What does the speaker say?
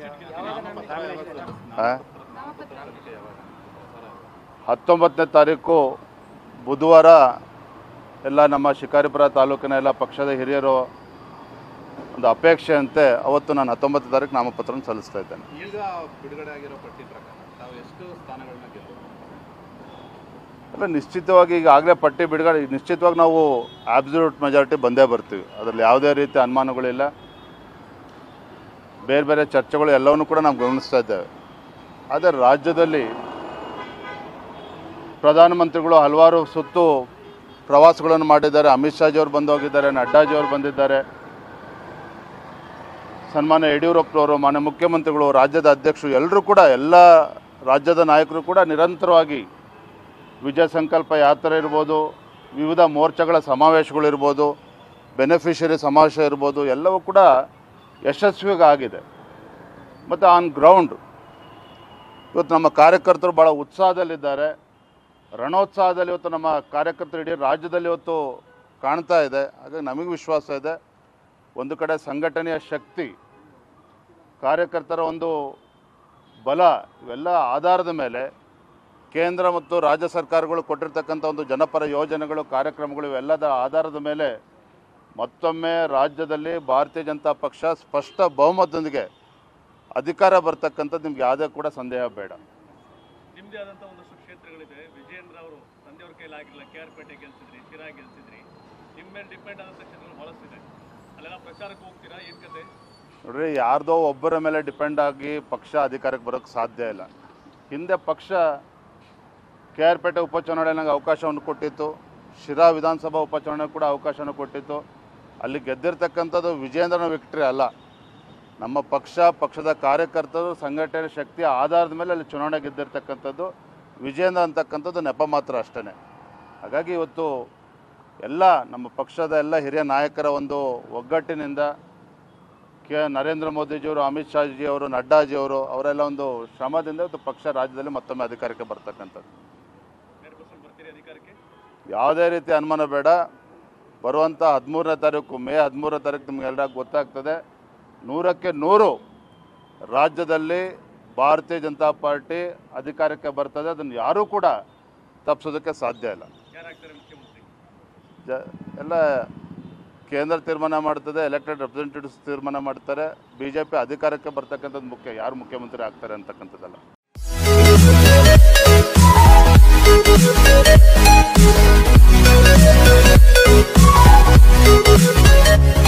ಆ? ಹತ್ತೊಂಬತ್ತನೇ ತಾರೀಕು ಬುಧವಾರ ಎಲ್ಲ ನಮ್ಮ ಶಿಕಾರಿಪುರ ತಾಲೂಕಿನ ಎಲ್ಲ ಪಕ್ಷದ ಹಿರಿಯರು ಒಂದು ಅಪೇಕ್ಷೆಯಂತೆ ಅವತ್ತು ನಾನು ಹತ್ತೊಂಬತ್ತು ತಾರೀಕು ನಾಮಪತ್ರ ಸಲ್ಲಿಸ್ತಾ ಇದ್ದೇನೆ ಈಗ ಬಿಡುಗಡೆ ಆಗಿರೋ ಪಟ್ಟಿ ಪ್ರಕಾರ ತಾವು ಎಷ್ಟು ಸ್ಥಾನಗಳನ್ನ ಗೆಲ್ಲಬಹುದು ಎಲ್ಲ ನಿಶ್ಚಿತವಾಗಿ ಈಗಾಗಲೇ ಪಟ್ಟಿ ಬಿಡುಗಡೆ ನಿಶ್ಚಿತವಾಗಿ ನಾವು ಆಬ್ಸಲ್ಯೂಟ್ ಮೆಜಾರಿಟಿ ಬಂದೇ ಬರ್ತೀವಿ ಅದರಲ್ಲಿ ಯಾವುದೇ ರೀತಿ ಅನುಮಾನಗಳಿಲ್ಲ ಬೇರೆ ಬೇರೆ ಚರ್ಚೆಗಳು ಎಲ್ಲವನ್ನೂ ಕೂಡ ನಾವು ಗಮನಿಸ್ತಾ ಇದ್ದೇವೆ ಆದರೆ ರಾಜ್ಯದಲ್ಲಿ ಪ್ರಧಾನಮಂತ್ರಿಗಳು ಹಲವಾರು ಸುತ್ತು ಪ್ರವಾಸಗಳನ್ನು ಮಾಡಿದ್ದಾರೆ ಅಮಿತ್ ಶಾಜಿಯವರು ಬಂದು ಹೋಗಿದ್ದಾರೆ ನಡ್ಡಾಜಿಯವರು ಬಂದಿದ್ದಾರೆ ಸನ್ಮಾನ್ಯ ಯಡಿಯೂರಪ್ಪನವರು ಮಾನ್ಯ ಮುಖ್ಯಮಂತ್ರಿಗಳು ರಾಜ್ಯದ ಅಧ್ಯಕ್ಷರು ಎಲ್ಲರೂ ಕೂಡ ಎಲ್ಲ ರಾಜ್ಯದ ನಾಯಕರು ಕೂಡ ನಿರಂತರವಾಗಿ ವಿಜಯ ಸಂಕಲ್ಪ ಯಾತ್ರೆ ಇರ್ಬೋದು ವಿವಿಧ ಮೋರ್ಚಾಗಳ ಸಮಾವೇಶಗಳಿರ್ಬೋದು ಬೆನಿಫಿಷರಿ ಸಮಾವೇಶ ಇರ್ಬೋದು ಎಲ್ಲವೂ ಕೂಡ ಯಶಸ್ವಿಯಾಗಿ ಆಗಿದೆ ಮತ್ತು ಆನ್ ಗ್ರೌಂಡ್ ಇವತ್ತು ನಮ್ಮ ಕಾರ್ಯಕರ್ತರು ಭಾಳ ಉತ್ಸಾಹದಲ್ಲಿದ್ದಾರೆ ರಣೋತ್ಸಾಹದಲ್ಲಿ ಇವತ್ತು ನಮ್ಮ ಕಾರ್ಯಕರ್ತರು ಇಡೀ ರಾಜ್ಯದಲ್ಲಿ ಇವತ್ತು ಕಾಣ್ತಾ ಇದೆ ಹಾಗಾಗಿ ನಮಗೆ ವಿಶ್ವಾಸ ಇದೆ ಒಂದು ಕಡೆ ಸಂಘಟನೆಯ ಶಕ್ತಿ ಕಾರ್ಯಕರ್ತರ ಒಂದು ಬಲ ಇವೆಲ್ಲ ಆಧಾರದ ಮೇಲೆ ಕೇಂದ್ರ ಮತ್ತು ರಾಜ್ಯ ಸರ್ಕಾರಗಳು ಕೊಟ್ಟಿರ್ತಕ್ಕಂಥ ಒಂದು ಜನಪರ ಯೋಜನೆಗಳು ಕಾರ್ಯಕ್ರಮಗಳು ಇವೆಲ್ಲದರ ಆಧಾರದ ಮೇಲೆ ಮತ್ತೊಮ್ಮೆ ರಾಜ್ಯದಲ್ಲಿ ಭಾರತೀಯ ಜನತಾ ಪಕ್ಷ ಸ್ಪಷ್ಟ ಬಹುಮತದೊಂದಿಗೆ ಅಧಿಕಾರ ಬರ್ತಕ್ಕಂಥದ್ದು ನಿಮ್ಗೆ ಯಾವುದೇ ಕೂಡ ಸಂದೇಹ ಬೇಡ ನಿಮ್ದೇ ಆದಂತ ಒಂದಷ್ಟು ಕ್ಷೇತ್ರಗಳಿದೆ ವಿಜಯೇಂದ್ರ ಅವರು ತಂದೆಯವ್ರ ಕೈಲಿ ಆಗಿಲ್ಲ ಕೆ ಆರ್ ಪೇಟೆ ಗೆಲ್ಸಿದ್ರಿ ಶಿರಾ ಗೆಲ್ಸಿದ್ರಿ ನಿಮ್ಮ ಮೇಲೆ ಡಿಪೆಂಡ್ ಆದಂತ ಕ್ಷೇತ್ರಗಳು ಬಹಳಷ್ಟಿದೆ ಅಲ್ಲೆಲ್ಲ ಪ್ರಚಾರಕ್ಕೆ ಹೋಗ್ತೀರಾ ಏನ್ ಕತೆ ನೋಡ್ರಿ ಯಾರ್ದೋ ಒಬ್ಬರ ಮೇಲೆ ಡಿಪೆಂಡ್ ಆಗಿ ಪಕ್ಷ ಅಧಿಕಾರಕ್ಕೆ ಬರೋಕ್ಕೆ ಸಾಧ್ಯ ಇಲ್ಲ ಹಿಂದೆ ಪಕ್ಷ ಕೆ ಆರ್ ಪೇಟೆ ಉಪಚುನಾವಣೆಗೆ ನಂಗೆ ಅವಕಾಶವನ್ನು ಕೊಟ್ಟಿತ್ತು ಶಿರಾ ವಿಧಾನಸಭಾ ಉಪಚುನಾವಣೆ ಕೂಡ ಅವಕಾಶವನ್ನು ಕೊಟ್ಟಿತ್ತು ಅಲ್ಲಿ ಗೆದ್ದಿರ್ತಕ್ಕಂಥದ್ದು ವಿಜೇಂದ್ರನ ವಿಕ್ಟ್ರಿ ಅಲ್ಲ ನಮ್ಮ ಪಕ್ಷ ಪಕ್ಷದ ಕಾರ್ಯಕರ್ತರು ಸಂಘಟನೆ ಶಕ್ತಿಯ ಆಧಾರದ ಮೇಲೆ ಅಲ್ಲಿ ಚುನಾವಣೆ ಗೆದ್ದಿರ್ತಕ್ಕಂಥದ್ದು ವಿಜೇಂದ್ರ ಅಂತಕ್ಕಂಥದ್ದು ನೆಪ ಮಾತ್ರ ಅಷ್ಟೇ ಹಾಗಾಗಿ ಇವತ್ತು ಎಲ್ಲ ನಮ್ಮ ಪಕ್ಷದ ಎಲ್ಲ ಹಿರಿಯ ನಾಯಕರ ಒಂದು ಒಗ್ಗಟ್ಟಿನಿಂದ ಕೆ ನರೇಂದ್ರ ಮೋದಿಜಿಯವರು ಅಮಿತ್ ಶಾಜಿಯವರು ನಡ್ಡಾಜಿಯವರು ಅವರೆಲ್ಲ ಒಂದು ಶ್ರಮದಿಂದ ಇವತ್ತು ಪಕ್ಷ ರಾಜ್ಯದಲ್ಲಿ ಮತ್ತೊಮ್ಮೆ ಅಧಿಕಾರಕ್ಕೆ ಬರ್ತಕ್ಕಂಥದ್ದು ಹಂಡ್ರೆಡ್ ಪರ್ಸೆಂಟ್ ಬರ್ತೀರಿ ಅಧಿಕಾರಕ್ಕೆ ಯಾವುದೇ ರೀತಿ ಅನುಮಾನ ಬೇಡ ಬರುವಂಥ ಹದಿಮೂರನೇ ತಾರೀಕು ಮೇ ಹದಿಮೂರನೇ ತಾರೀಕು ನಿಮಗೆಲ್ಲ ಗೊತ್ತಾಗ್ತದೆ ನೂರಕ್ಕೆ ನೂರು ರಾಜ್ಯದಲ್ಲಿ ಭಾರತೀಯ ಜನತಾ ಪಾರ್ಟಿ ಅಧಿಕಾರಕ್ಕೆ ಬರ್ತದೆ ಅದನ್ನು ಯಾರೂ ಕೂಡ ತಪ್ಪಿಸೋದಕ್ಕೆ ಸಾಧ್ಯ ಇಲ್ಲ ಯಾರಾಗ್ತಾರೆ ಮುಖ್ಯಮಂತ್ರಿ ಜ ಎಲ್ಲ ಕೇಂದ್ರ ತೀರ್ಮಾನ ಮಾಡ್ತದೆ ಎಲೆಕ್ಟೆಡ್ ರೆಪ್ರೆಸೆಂಟೇಟಿವ್ಸ್ ತೀರ್ಮಾನ ಮಾಡ್ತಾರೆ ಬಿ ಜೆ ಪಿ ಅಧಿಕಾರಕ್ಕೆ ಬರ್ತಕ್ಕಂಥದ್ದು ಮುಖ್ಯ ಯಾರು ಮುಖ್ಯಮಂತ್ರಿ ಆಗ್ತಾರೆ ಅಂತಕ್ಕಂಥದ್ದಲ್ಲ Thank you.